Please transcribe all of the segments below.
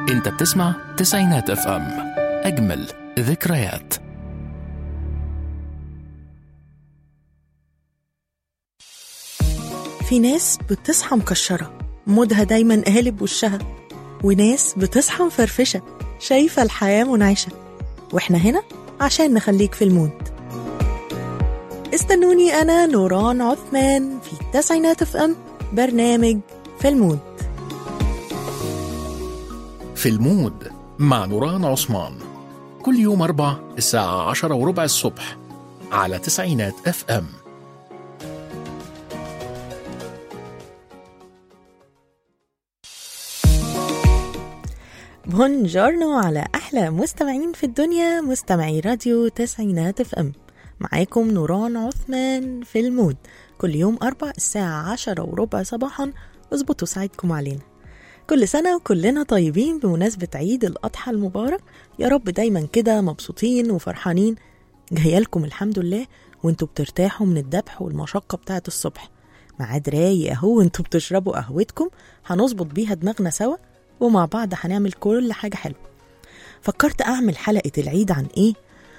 انت بتسمع تسعينات اف ام اجمل ذكريات في ناس بتصحى مكشرة مودها دايما قالب وشها وناس بتصحى مفرفشة شايفة الحياة منعشة واحنا هنا عشان نخليك في المود استنوني أنا نوران عثمان في التسعينات اف ام برنامج في المود في المود مع نوران عثمان كل يوم أربع الساعة عشرة وربع الصبح على تسعينات اف ام بونجورنو على أحلى مستمعين في الدنيا مستمعي راديو تسعينات اف ام معاكم نوران عثمان في المود كل يوم أربع الساعة عشرة وربع صباحا اظبطوا ساعدكم علينا كل سنة وكلنا طيبين بمناسبة عيد الأضحى المبارك يا رب دايما كده مبسوطين وفرحانين جايلكم الحمد لله وانتوا بترتاحوا من الذبح والمشقة بتاعت الصبح ميعاد رايق اهو وانتوا بتشربوا قهوتكم هنظبط بيها دماغنا سوا ومع بعض هنعمل كل حاجة حلوة فكرت أعمل حلقة العيد عن إيه؟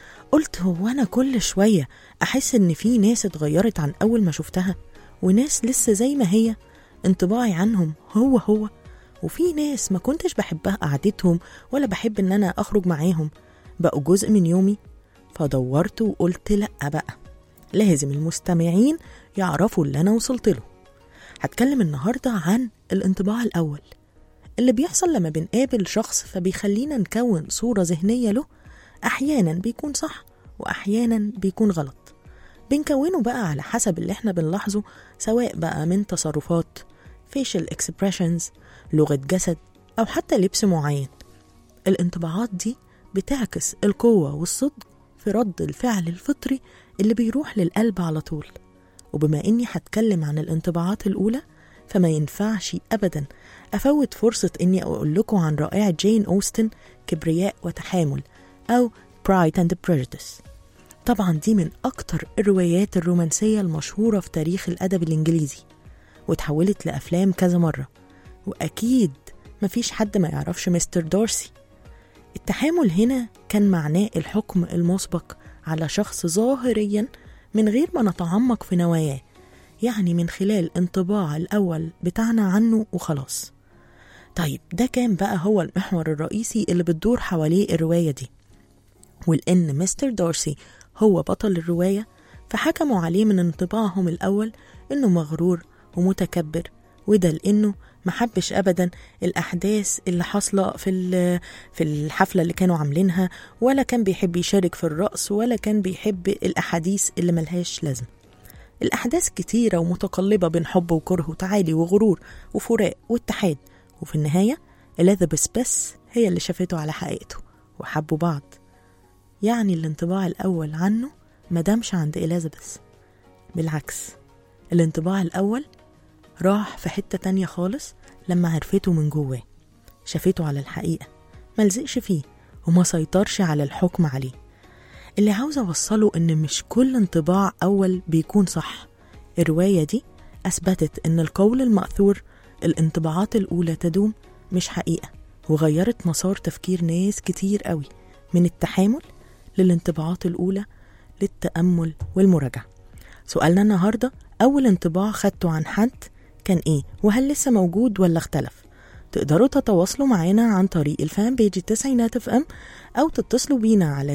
قلت هو أنا كل شوية أحس إن في ناس اتغيرت عن أول ما شفتها وناس لسه زي ما هي انطباعي عنهم هو هو وفي ناس ما كنتش بحبها قعدتهم ولا بحب إن أنا أخرج معاهم بقوا جزء من يومي فدورت وقلت لأ بقى لازم المستمعين يعرفوا اللي أنا وصلت له هتكلم النهاردة عن الانطباع الأول اللي بيحصل لما بنقابل شخص فبيخلينا نكون صورة ذهنية له أحيانا بيكون صح وأحيانا بيكون غلط بنكونه بقى على حسب اللي احنا بنلاحظه سواء بقى من تصرفات facial expressions لغة جسد أو حتى لبس معين الانطباعات دي بتعكس القوة والصدق في رد الفعل الفطري اللي بيروح للقلب على طول وبما إني هتكلم عن الانطباعات الأولى فما ينفعش أبدا أفوت فرصة إني أقول لكم عن رائعة جين أوستن كبرياء وتحامل أو Pride and Prejudice طبعا دي من أكتر الروايات الرومانسية المشهورة في تاريخ الأدب الإنجليزي وتحولت لأفلام كذا مرة وأكيد مفيش حد ما يعرفش مستر دورسي التحامل هنا كان معناه الحكم المسبق على شخص ظاهريا من غير ما نتعمق في نواياه يعني من خلال انطباع الأول بتاعنا عنه وخلاص طيب ده كان بقى هو المحور الرئيسي اللي بتدور حواليه الرواية دي ولأن مستر دارسي هو بطل الرواية فحكموا عليه من انطباعهم الأول إنه مغرور ومتكبر وده لأنه محبش أبدا الأحداث اللي حاصلة في في الحفلة اللي كانوا عاملينها ولا كان بيحب يشارك في الرقص ولا كان بيحب الأحاديث اللي ملهاش لازمة الأحداث كتيرة ومتقلبة بين حب وكره وتعالي وغرور وفراق واتحاد وفي النهاية إليزابيث بس هي اللي شافته على حقيقته وحبوا بعض يعني الانطباع الأول عنه مدامش عند إليزابيث بالعكس الانطباع الأول راح في حتة تانية خالص لما عرفته من جواه شافته على الحقيقة ملزقش فيه وما سيطرش على الحكم عليه اللي عاوزة أوصله إن مش كل انطباع أول بيكون صح الرواية دي أثبتت إن القول المأثور الانطباعات الأولى تدوم مش حقيقة وغيرت مسار تفكير ناس كتير قوي من التحامل للانطباعات الأولى للتأمل والمراجعة سؤالنا النهاردة أول انطباع خدته عن حد كان إيه وهل لسه موجود ولا اختلف تقدروا تتواصلوا معانا عن طريق الفان بيج التسعينات اف ام او تتصلوا بينا على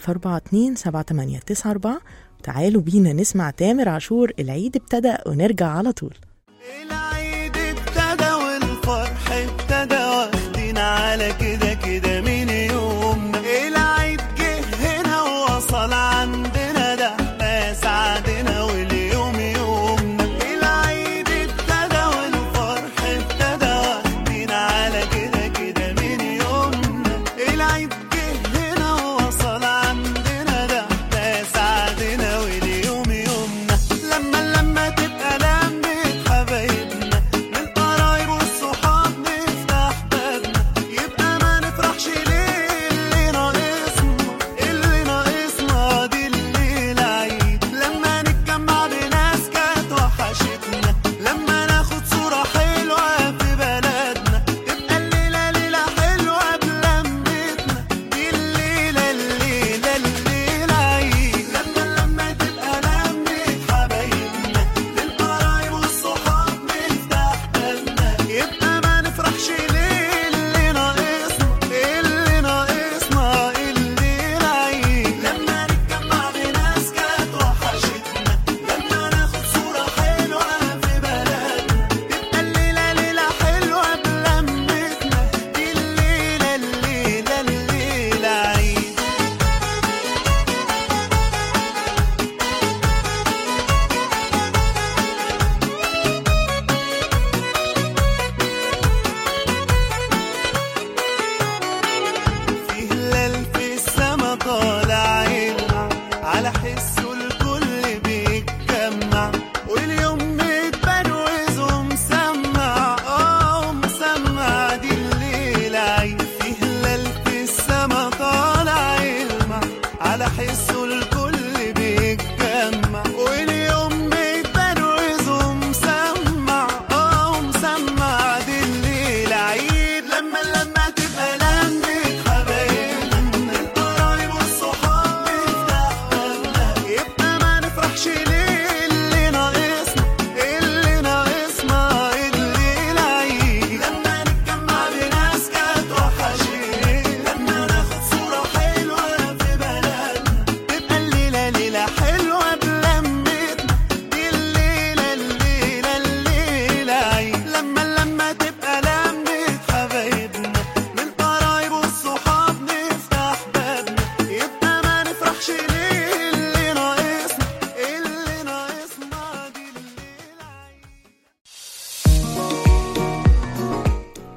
004278994 تعالوا بينا نسمع تامر عاشور العيد ابتدى ونرجع على طول العيد ابتدى والفرح ابتدى واخدين على كده كده من يومنا العيد جه هنا ووصل عندنا ده احنا سعدنا واليوم يومنا العيد ابتدى والفرح ابتدى واخدين على كده كده من يومنا العيد جه هنا ووصل عندنا ده احنا سعدنا واليوم يومنا لما لما تبقى لمة حبايبنا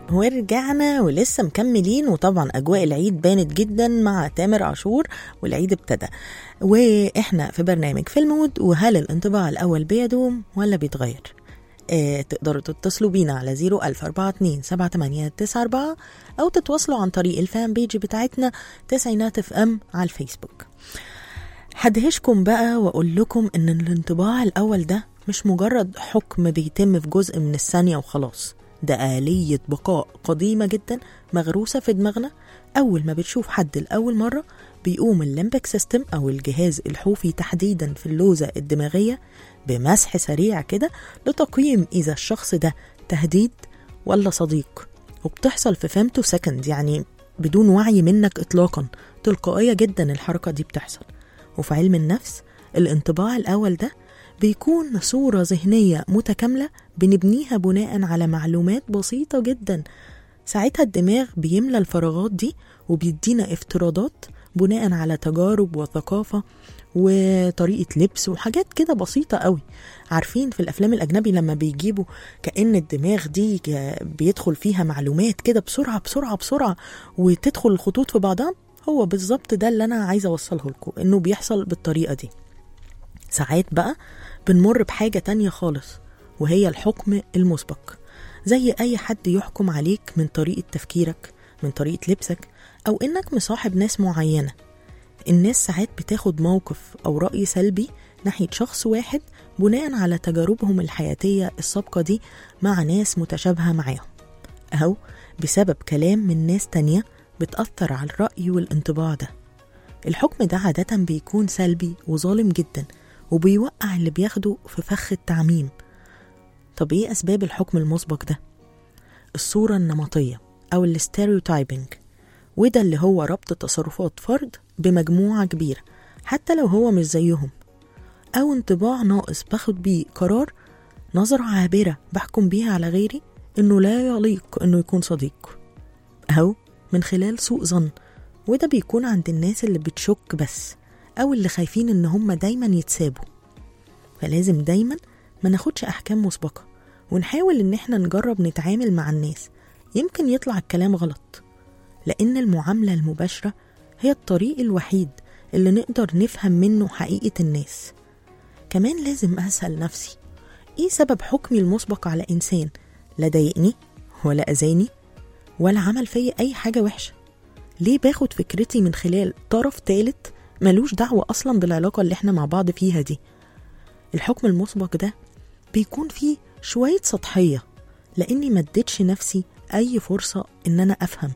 ورجعنا ولسه مكملين وطبعا اجواء العيد بانت جدا مع تامر عاشور والعيد ابتدى واحنا في برنامج في المود وهل الانطباع الاول بيدوم ولا بيتغير آه تقدروا تتصلوا بينا على 010427894 أو تتواصلوا عن طريق الفان بيج بتاعتنا تسعينات اف ام على الفيسبوك هدهشكم بقى وأقول لكم إن الانطباع الأول ده مش مجرد حكم بيتم في جزء من الثانية وخلاص ده آلية بقاء قديمة جدا مغروسة في دماغنا أول ما بتشوف حد لأول مرة بيقوم الليمبك سيستم أو الجهاز الحوفي تحديدا في اللوزة الدماغية بمسح سريع كده لتقييم إذا الشخص ده تهديد ولا صديق وبتحصل في فهمته سكند يعني بدون وعي منك إطلاقا تلقائية جدا الحركة دي بتحصل وفي علم النفس الانطباع الأول ده بيكون صورة ذهنية متكاملة بنبنيها بناء على معلومات بسيطة جدا ساعتها الدماغ بيملى الفراغات دي وبيدينا افتراضات بناء على تجارب وثقافة وطريقة لبس وحاجات كده بسيطة قوي عارفين في الأفلام الأجنبي لما بيجيبوا كأن الدماغ دي بيدخل فيها معلومات كده بسرعة بسرعة بسرعة وتدخل الخطوط في بعضها هو بالظبط ده اللي أنا عايزة أوصله لكم إنه بيحصل بالطريقة دي ساعات بقى بنمر بحاجة تانية خالص وهي الحكم المسبق زي أي حد يحكم عليك من طريقة تفكيرك من طريقة لبسك أو إنك مصاحب ناس معينة الناس ساعات بتاخد موقف أو رأي سلبي ناحية شخص واحد بناء على تجاربهم الحياتية السابقة دي مع ناس متشابهة معاهم أو بسبب كلام من ناس تانية بتأثر على الرأي والانطباع ده الحكم ده عادة بيكون سلبي وظالم جدا وبيوقع اللي بياخده في فخ التعميم طب ايه أسباب الحكم المسبق ده؟ الصورة النمطية أو الستيريوتايبنج وده اللي هو ربط تصرفات فرد بمجموعة كبيرة حتى لو هو مش زيهم أو انطباع ناقص باخد بيه قرار نظرة عابرة بحكم بيها على غيري إنه لا يليق إنه يكون صديق أو من خلال سوء ظن وده بيكون عند الناس اللي بتشك بس أو اللي خايفين إن هم دايما يتسابوا فلازم دايما ما ناخدش أحكام مسبقة ونحاول إن احنا نجرب نتعامل مع الناس يمكن يطلع الكلام غلط لأن المعاملة المباشرة هي الطريق الوحيد اللي نقدر نفهم منه حقيقة الناس كمان لازم أسأل نفسي إيه سبب حكمي المسبق على إنسان لا ضايقني ولا أذاني ولا عمل فيا أي حاجة وحشة ليه باخد فكرتي من خلال طرف تالت ملوش دعوة أصلا بالعلاقة اللي احنا مع بعض فيها دي الحكم المسبق ده بيكون فيه شوية سطحية لأني ما اديتش نفسي أي فرصة إن أنا أفهم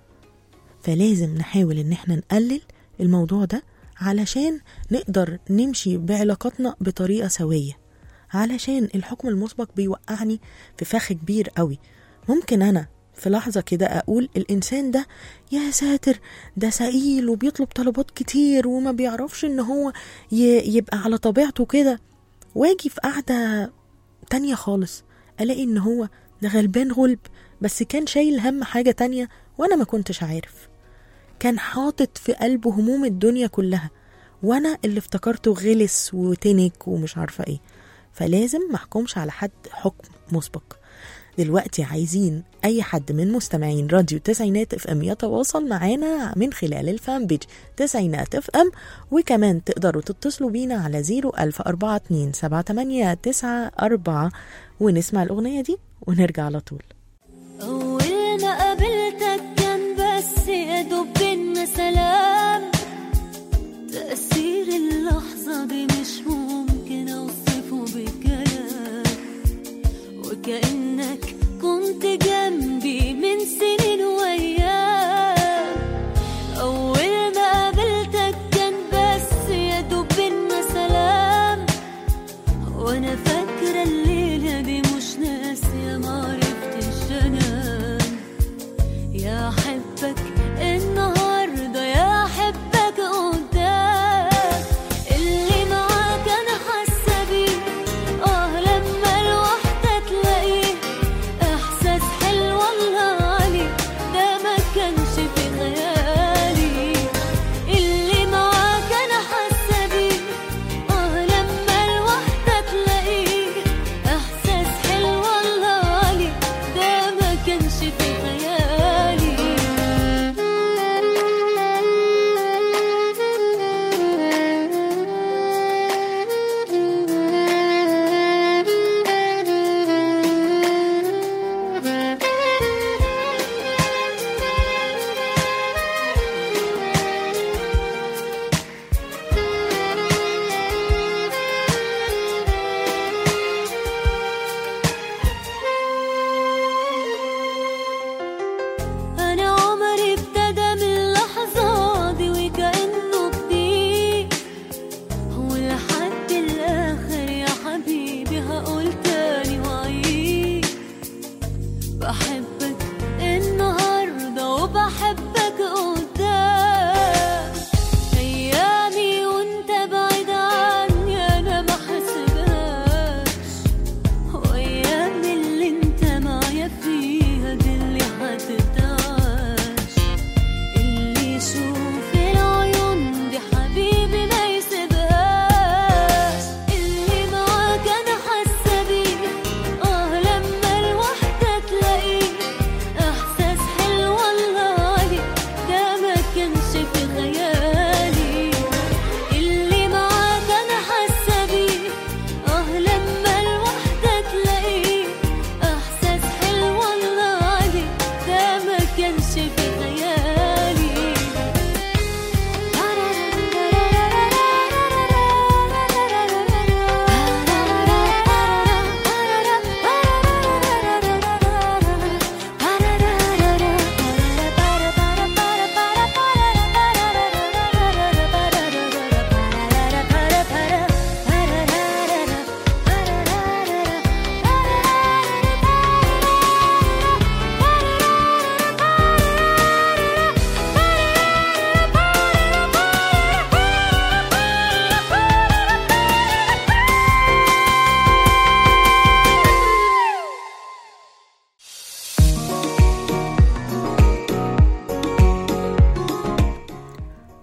فلازم نحاول إن احنا نقلل الموضوع ده علشان نقدر نمشي بعلاقاتنا بطريقة سوية علشان الحكم المسبق بيوقعني في فخ كبير قوي ممكن أنا في لحظة كده أقول الإنسان ده يا ساتر ده سئيل وبيطلب طلبات كتير وما بيعرفش إن هو ي- يبقى على طبيعته كده واجي في قعدة تانية خالص ألاقي إن هو ده غلبان غلب بس كان شايل هم حاجة تانية وأنا ما كنتش عارف كان حاطط في قلبه هموم الدنيا كلها وأنا اللي افتكرته غلس وتنك ومش عارفة إيه فلازم محكمش على حد حكم مسبق دلوقتي عايزين اي حد من مستمعين راديو تسعينات اف ام يتواصل معانا من خلال الفان بيج تسعينات اف ام وكمان تقدروا تتصلوا بينا على 010427894 ونسمع الاغنيه دي ونرجع على طول أول ما قابلتك كان بس يا دوب بينا سلام تأثير اللحظة دي مش ممكن أوصفه بكلام وكأنك كنت جنبي من سنين وأيام أول ما قابلتك كان بس يا دوب بينا سلام وانا فاكرة الليلة دي مش ناسية معرفتش انام يا حبك النهاردة يا حبك قدام اللي معاك انا حاسة بيه اه لما الوحدة تلاقيه احساس حلو الله عليك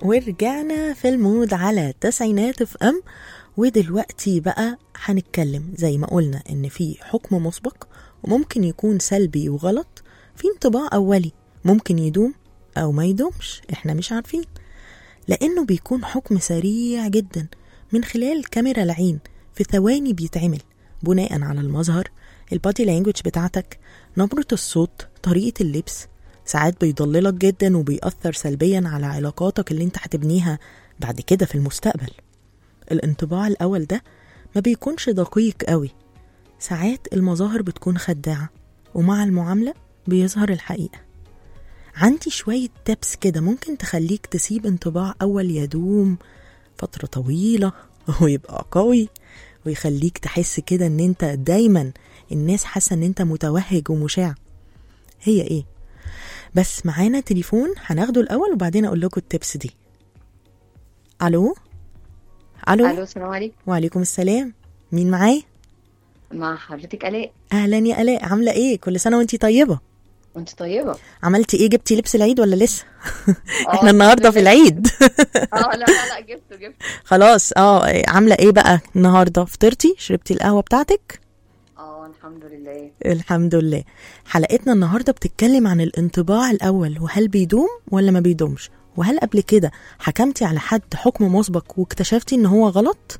ورجعنا في المود على تسعينات اف ام ودلوقتي بقى هنتكلم زي ما قلنا ان في حكم مسبق وممكن يكون سلبي وغلط في انطباع اولي ممكن يدوم او ما يدومش احنا مش عارفين لانه بيكون حكم سريع جدا من خلال كاميرا العين في ثواني بيتعمل بناء على المظهر البادي لانجوج بتاعتك نبرة الصوت طريقة اللبس ساعات بيضللك جدا وبيأثر سلبيا على علاقاتك اللي انت هتبنيها بعد كده في المستقبل الانطباع الأول ده ما بيكونش دقيق قوي ساعات المظاهر بتكون خداعة ومع المعاملة بيظهر الحقيقة عندي شوية تبس كده ممكن تخليك تسيب انطباع أول يدوم فترة طويلة ويبقى قوي ويخليك تحس كده ان انت دايما الناس حاسة ان انت متوهج ومشاع هي ايه بس معانا تليفون هناخده الاول وبعدين اقول لكم التبس دي الو الو الو السلام عليكم وعليكم السلام مين معايا مع حضرتك الاء اهلا يا الاء عامله ايه كل سنه وانتي طيبه وانت طيبه عملتي ايه جبتي لبس العيد ولا لسه آه، احنا النهارده في العيد اه لا لا لا جبته جبته خلاص اه عامله ايه بقى النهارده فطرتي شربتي القهوه بتاعتك اه الحمد لله الحمد لله حلقتنا النهارده بتتكلم عن الانطباع الاول وهل بيدوم ولا ما بيدومش وهل قبل كده حكمتي على حد حكم مسبق واكتشفتي ان هو غلط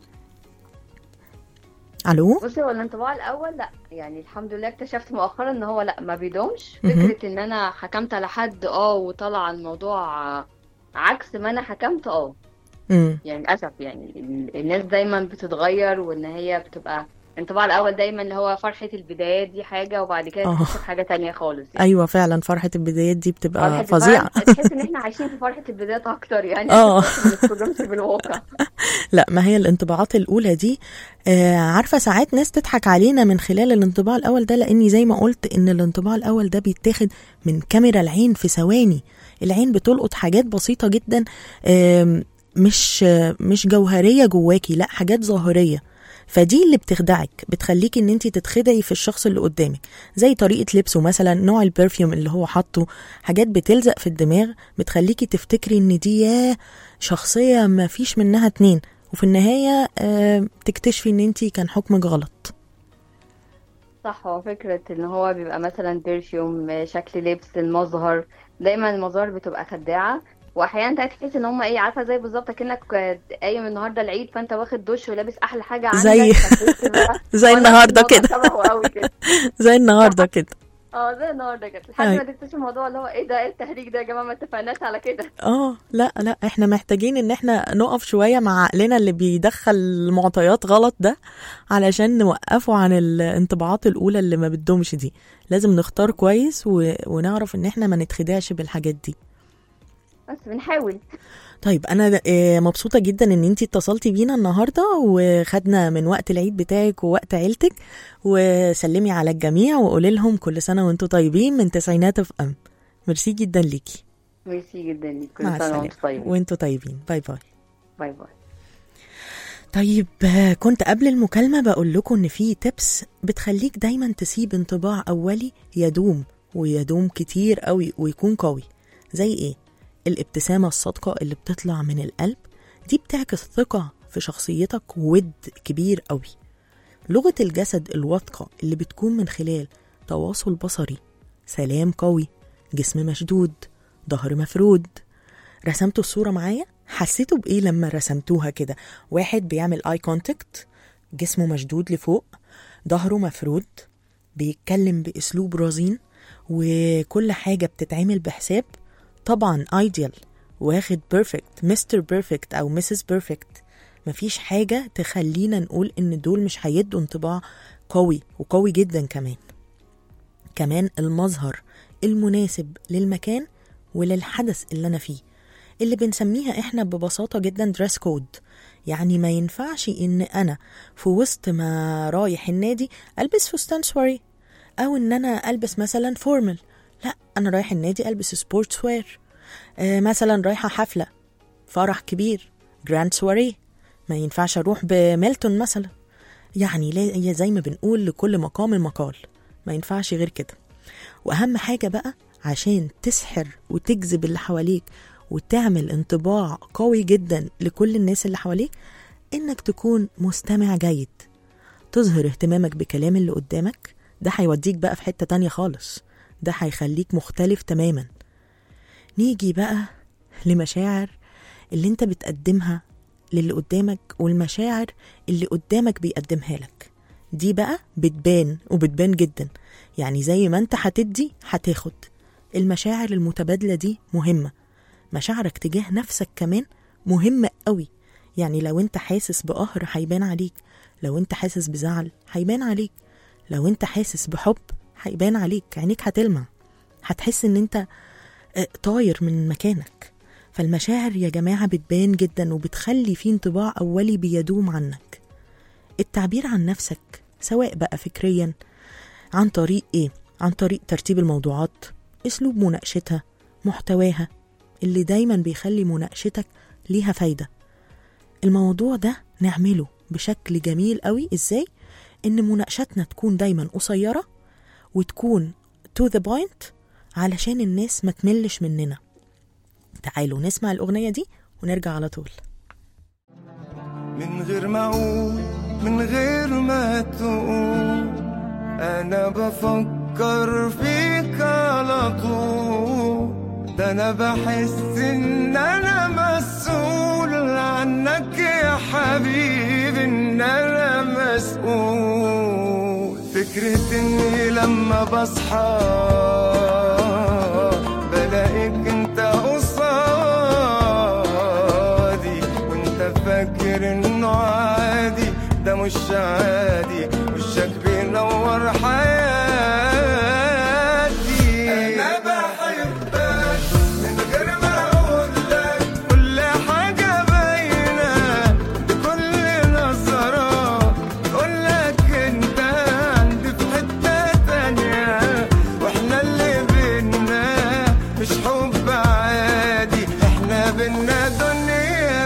الو بصي هو الانطباع الاول لا يعني الحمد لله اكتشفت مؤخرا ان هو لا ما بيدومش مهم. فكره ان انا حكمت على حد اه وطلع الموضوع آه، عكس ما انا حكمت اه امم يعني للاسف يعني ال- الناس دايما بتتغير وان هي بتبقى الانطباع الاول دايما اللي هو فرحه البدايات دي حاجه وبعد كده آه. تكتشف حاجه تانية خالص يعني. ايوه فعلا فرحه البدايات دي بتبقى فرحة فظيعه البدايات، تحس ان احنا عايشين في فرحه البدايات اكتر يعني آه. ما بنتكلمش بالواقع لا ما هي الانطباعات الأولى دي آه عارفة ساعات ناس تضحك علينا من خلال الانطباع الأول ده لأني زي ما قلت إن الانطباع الأول ده بيتاخد من كاميرا العين في ثواني العين بتلقط حاجات بسيطة جدا آم، مش آه، مش جوهرية جواكي لا حاجات ظاهرية فدي اللي بتخدعك بتخليكي ان انت تتخدعي في الشخص اللي قدامك زي طريقة لبسه مثلا نوع البرفيوم اللي هو حاطه حاجات بتلزق في الدماغ بتخليكي تفتكري ان دي ياه شخصية ما فيش منها اتنين وفي النهاية آه، تكتشفي ان انتي كان حكمك غلط صح هو فكرة ان هو بيبقى مثلا برفيوم شكل لبس المظهر دايما المظاهر بتبقى خداعة واحيانا انت تحس ان هم ايه عارفه زي بالظبط كأنك قايم النهارده العيد فانت واخد دش ولابس احلى حاجه عندك زي- فتحس بقى- زي وأنا النهاردة الموضوع كده. شبهه قوي كده زي النهاردة كده اه زي النهارده كده لحد أي. ما تكتشف الموضوع اللي هو ايه ده ايه التهريج ده يا جماعه ما اتفقناش على كده اه لا لا احنا محتاجين ان احنا نقف شوية مع عقلنا اللي بيدخل معطيات غلط ده علشان نوقفه عن الانطباعات الأولى اللي ما بتدومش دي لازم نختار كويس و... ونعرف ان احنا ما نتخدعش بالحاجات دي بس بنحاول طيب انا آه، مبسوطه جدا ان انتي اتصلتي بينا النهارده وخدنا من وقت العيد بتاعك ووقت عيلتك وسلمي على الجميع وقولي لهم كل سنه وانتم طيبين من تسعينات اف ام ميرسي جدا ليكي ميرسي جدا ليك كل مع سنه السلامه وانت طيب وانتم طيبين باي باي باي باي طيب آه، كنت قبل المكالمة بقول لكم إن في تبس بتخليك دايما تسيب انطباع أولي يدوم ويدوم كتير قوي ويكون قوي زي إيه؟ الابتسامة الصادقة اللي بتطلع من القلب دي بتعكس ثقة في شخصيتك وود كبير قوي لغة الجسد الواثقة اللي بتكون من خلال تواصل بصري سلام قوي جسم مشدود ظهر مفرود رسمتوا الصورة معايا حسيتوا بإيه لما رسمتوها كده واحد بيعمل اي كونتاكت جسمه مشدود لفوق ظهره مفرود بيتكلم بأسلوب رزين وكل حاجة بتتعمل بحساب طبعا ايديال واخد بيرفكت مستر بيرفكت او مسز بيرفكت مفيش حاجة تخلينا نقول ان دول مش هيدوا انطباع قوي وقوي جدا كمان كمان المظهر المناسب للمكان وللحدث اللي انا فيه اللي بنسميها احنا ببساطة جدا دريس كود يعني ما ينفعش ان انا في وسط ما رايح النادي البس فستان سواري او ان انا البس مثلا فورمال لا انا رايح النادي البس سبورتس وير آه مثلا رايحة حفلة فرح كبير جراند سواري ما ينفعش اروح بميلتون مثلا يعني لا- زي ما بنقول لكل مقام مقال ما ينفعش غير كده واهم حاجة بقى عشان تسحر وتجذب اللي حواليك وتعمل انطباع قوي جدا لكل الناس اللي حواليك انك تكون مستمع جيد تظهر اهتمامك بكلام اللي قدامك ده هيوديك بقى في حتة تانية خالص ده هيخليك مختلف تماما نيجي بقى لمشاعر اللي انت بتقدمها للي قدامك والمشاعر اللي قدامك بيقدمها لك دي بقى بتبان وبتبان جدا يعني زي ما انت هتدي هتاخد المشاعر المتبادلة دي مهمة مشاعرك تجاه نفسك كمان مهمة قوي يعني لو انت حاسس بقهر هيبان عليك لو انت حاسس بزعل هيبان عليك لو انت حاسس بحب هيبان عليك عينيك هتلمع هتحس ان انت اه، طاير من مكانك فالمشاعر يا جماعة بتبان جدا وبتخلي في انطباع أولي بيدوم عنك التعبير عن نفسك سواء بقى فكريا عن طريق ايه عن طريق ترتيب الموضوعات اسلوب مناقشتها محتواها اللي دايما بيخلي مناقشتك ليها فايدة الموضوع ده نعمله بشكل جميل قوي ازاي ان مناقشتنا تكون دايما قصيرة وتكون to the point علشان الناس ما تملش مننا تعالوا نسمع الأغنية دي ونرجع على طول من غير ما اقول من غير ما تقول انا بفكر فيك على طول ده انا بحس ان انا مسؤول عنك يا حبيبي ان انا مسؤول فكرة اني لما بصحى بلاقيك انت قصادي وانت فاكر انه عادي ده مش عادي وشك بينور حياتي انا بحبك من غير ما اقول لك كل حاجه باينه بكل نظره اقول لك انت عندي في حته تانيه واحنا اللي بينا مش حب عادي احنا بينا دنيا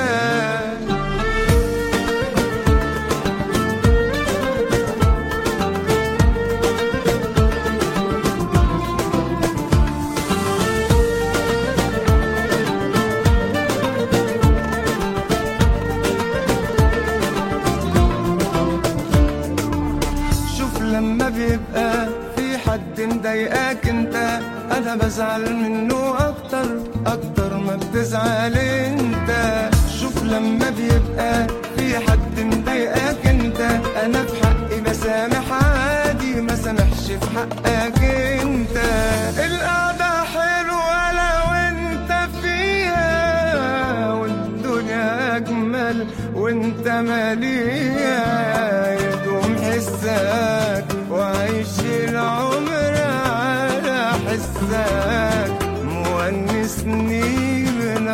شوف لما بيبقى في حد مضايقاك انت انا بزعل منه اكتر اكتر ما بتزعل انت شوف لما بيبقى في حد مضايقاك انت انا في حقي بسامح عادي ما سامحش في حقك انت القعدة حلوة لو انت فيها والدنيا اجمل وانت ماليها يدوم حسك وعيش العمر على حسك مونسني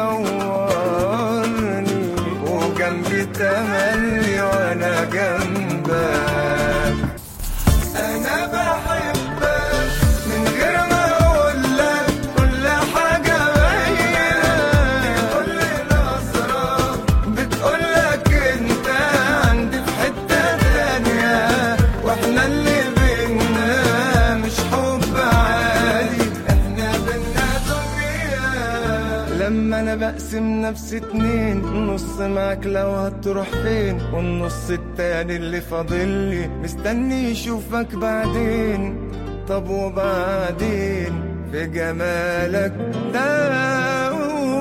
منورني وجنبي تملي وانا جنبك انا بحبك من غير ما اقول لك كل حاجه باينه كل نظره بتقول لك انت عندي في حته تانيه واحنا اللي بينا مش حب عادي احنا بينا دنيا لما انا بقسم نفسي اتنين نص معاك لو هتروح فين والنص التاني اللي فاضلي مستني يشوفك بعدين طب وبعدين في جمالك ده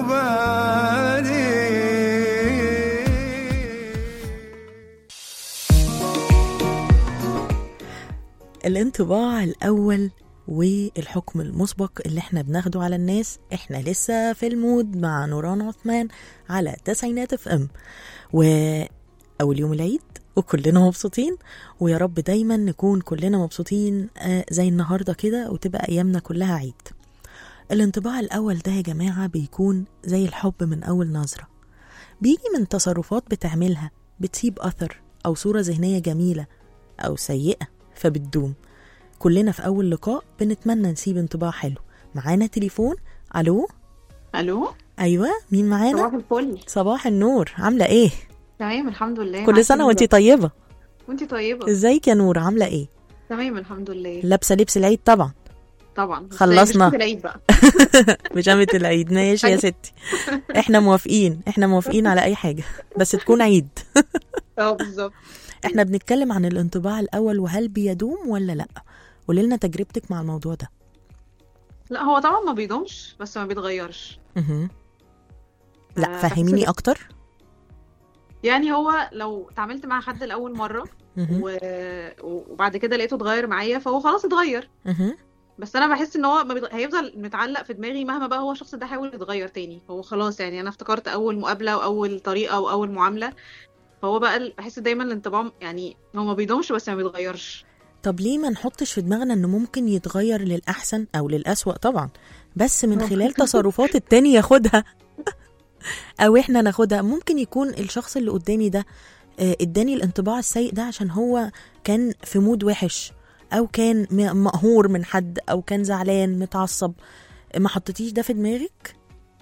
وبعدين الانطباع الأول والحكم المسبق اللي احنا بناخده على الناس احنا لسه في المود مع نوران عثمان على تسعينات اف ام وأول يوم العيد وكلنا مبسوطين ويا رب دايما نكون كلنا مبسوطين آه، زي النهاردة كده وتبقى أيامنا كلها عيد الانطباع الأول ده يا جماعة بيكون زي الحب من أول نظرة بيجي من تصرفات بتعملها بتسيب أثر أو صورة ذهنية جميلة أو سيئة فبتدوم كلنا في أول لقاء بنتمنى نسيب انطباع حلو معانا تليفون ألو الو أيوة مين معانا صباح الفل صباح النور عاملة إيه تمام الحمد لله كل معاكي سنة نورة. وانتي طيبة وانتي طيبة ازيك يا نور عاملة إيه تمام الحمد لله لابسة لبس العيد طبعا طبعا بس خلصنا. مش العيد بقى بيجامة العيد ماشي يا ستي احنا موافقين احنا موافقين على اي حاجة بس تكون عيد اه بالظبط احنا بنتكلم عن الانطباع الاول وهل بيدوم ولا لا قولي لنا تجربتك مع الموضوع ده لا هو طبعا ما بيدومش بس ما بيتغيرش مهم. آه، لا بحس فهميني إن- اكتر يعني هو لو اتعاملت مع حد لأول مرة مهم. و... وبعد كده لقيته اتغير معايا فهو خلاص اتغير مهم. بس انا بحس ان هو ما بيتغ... هيفضل متعلق في دماغي مهما بقى هو الشخص ده حاول يتغير تاني هو خلاص يعني انا افتكرت اول مقابله واول طريقه واول معامله فهو بقى ال- بحس دايما الانطباع يعني هو ما بيدومش بس ما بيتغيرش طب ليه ما نحطش في دماغنا انه ممكن يتغير للاحسن او للاسوأ طبعا بس من خلال تصرفات التاني ياخدها او احنا ناخدها ممكن يكون الشخص اللي قدامي ده آه، اداني الانطباع السيء ده عشان هو كان في مود وحش او كان م- مقهور من حد او كان زعلان متعصب ما حطيتيش ده في دماغك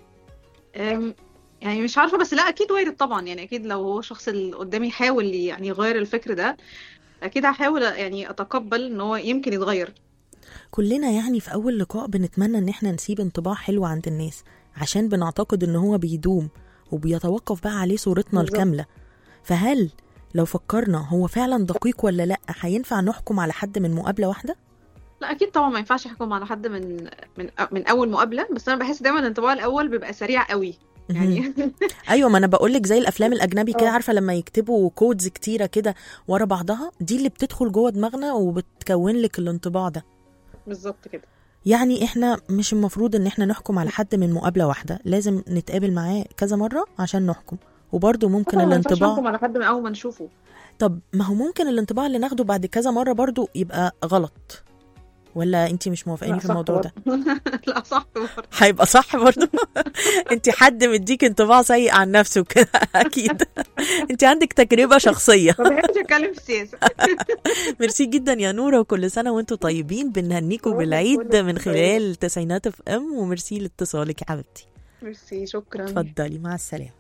أم، يعني مش عارفه بس لا اكيد وارد طبعا يعني اكيد لو هو الشخص اللي قدامي حاول يعني يغير الفكر ده اكيد هحاول يعني اتقبل ان هو يمكن يتغير كلنا يعني في اول لقاء بنتمنى ان احنا نسيب انطباع حلو عند الناس عشان بنعتقد ان هو بيدوم وبيتوقف بقى عليه صورتنا بالظبط. الكاملة فهل لو فكرنا هو فعلا دقيق ولا لا هينفع نحكم على حد من مقابلة واحدة؟ لا اكيد طبعا ما ينفعش احكم على حد من من من اول مقابله بس انا بحس دايما الانطباع الاول بيبقى سريع قوي يعني ايوه ما انا بقول لك زي الافلام الاجنبي كده اه. عارفه لما يكتبوا كودز كتيره كده ورا بعضها دي اللي بتدخل جوه دماغنا وبتكون لك الانطباع ده بالظبط كده يعني احنا مش المفروض ان احنا نحكم على حد من مقابله واحده لازم نتقابل معاه كذا مره عشان نحكم وبرضه ممكن طبعا ما ينفعش الانطباع نحكم على حد من اول ما نشوفه طب ما هو ممكن الانطباع اللي ناخده بعد كذا مرة برضو يبقى غلط ولا انت مش موافقاني لا في صح الموضوع ده برضه. لا صح برضه هيبقى صح برضو انت حد مديك انطباع سيء عن نفسه كده اكيد انت عندك تجربة شخصية ما بحبش اتكلم في السياسه ميرسي جدا يا نورة وكل سنة وانتم طيبين بنهنيكم وانتم بالعيد كلكم من خلال تسعينات اف ام وميرسي لاتصالك يا حبيبتي ميرسي شكرا اتفضلي مع السلامة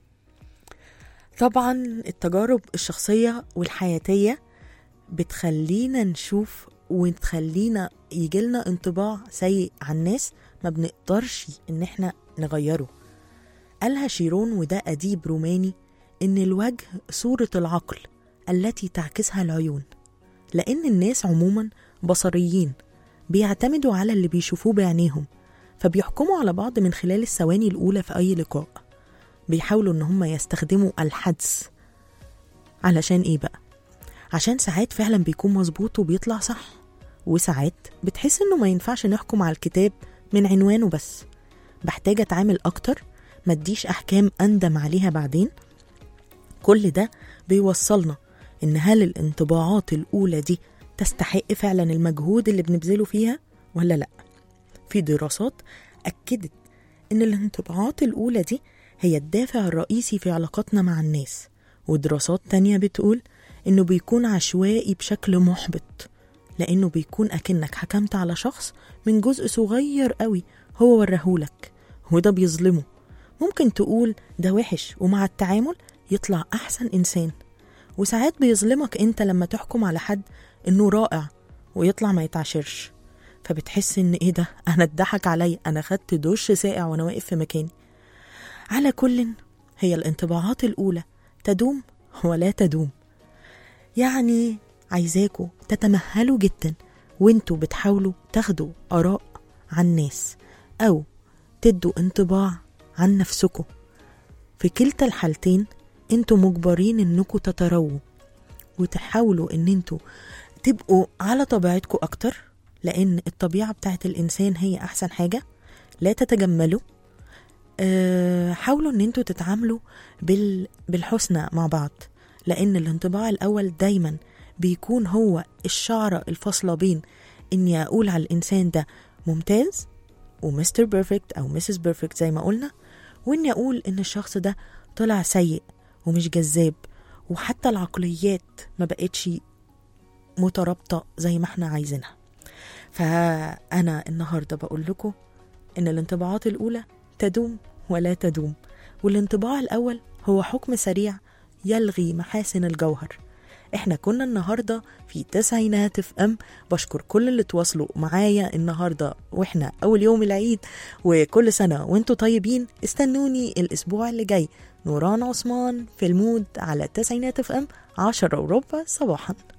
طبعا التجارب الشخصية والحياتية بتخلينا نشوف وتخلينا يجيلنا انطباع سيء عن الناس ما بنقدرش ان احنا نغيره قالها شيرون وده أديب روماني إن الوجه صورة العقل التي تعكسها العيون لأن الناس عموما بصريين بيعتمدوا على اللي بيشوفوه بعينيهم فبيحكموا على بعض من خلال الثواني الأولى في أي لقاء بيحاولوا إن هم يستخدموا الحدس علشان إيه بقى؟ عشان ساعات فعلا بيكون مظبوط وبيطلع صح وساعات بتحس إنه ما ينفعش نحكم على الكتاب من عنوانه بس بحتاج أتعامل أكتر ما اديش أحكام أندم عليها بعدين كل ده بيوصلنا إن هل الانطباعات الأولى دي تستحق فعلا المجهود اللي بنبذله فيها ولا لأ في دراسات أكدت إن الانطباعات الأولى دي هي الدافع الرئيسي في علاقاتنا مع الناس ودراسات تانية بتقول إنه بيكون عشوائي بشكل محبط لأنه بيكون أكنك حكمت على شخص من جزء صغير قوي هو ورهولك وده بيظلمه ممكن تقول ده وحش ومع التعامل يطلع أحسن إنسان وساعات بيظلمك أنت لما تحكم على حد إنه رائع ويطلع ما يتعاشرش فبتحس إن إيه ده أنا اتضحك عليا أنا خدت دش ساقع وأنا واقف في مكاني على كل هي الانطباعات الأولى تدوم ولا تدوم يعني عايزاكوا تتمهلوا جدا وانتوا بتحاولوا تاخدوا آراء عن ناس أو تدوا انطباع عن نفسكم في كلتا الحالتين انتوا مجبرين انكم تترووا وتحاولوا ان انتوا تبقوا على طبيعتكم اكتر لان الطبيعة بتاعت الانسان هي احسن حاجة لا تتجملوا أه حاولوا ان انتوا تتعاملوا بال بالحسنى مع بعض لان الانطباع الاول دايما بيكون هو الشعرة الفاصلة بين اني اقول على الانسان ده ممتاز ومستر بيرفكت او مسز بيرفكت زي ما قلنا واني اقول ان الشخص ده طلع سيء ومش جذاب وحتى العقليات ما بقتش مترابطة زي ما احنا عايزينها فأنا النهاردة بقول لكم إن الانطباعات الأولى تدوم ولا تدوم والانطباع الأول هو حكم سريع يلغي محاسن الجوهر احنا كنا النهاردة في تسعينات اف ام بشكر كل اللي تواصلوا معايا النهاردة واحنا اول يوم العيد وكل سنة وانتوا طيبين استنوني الاسبوع اللي جاي نوران عثمان في المود على تسعينات اف ام عشرة وربع صباحا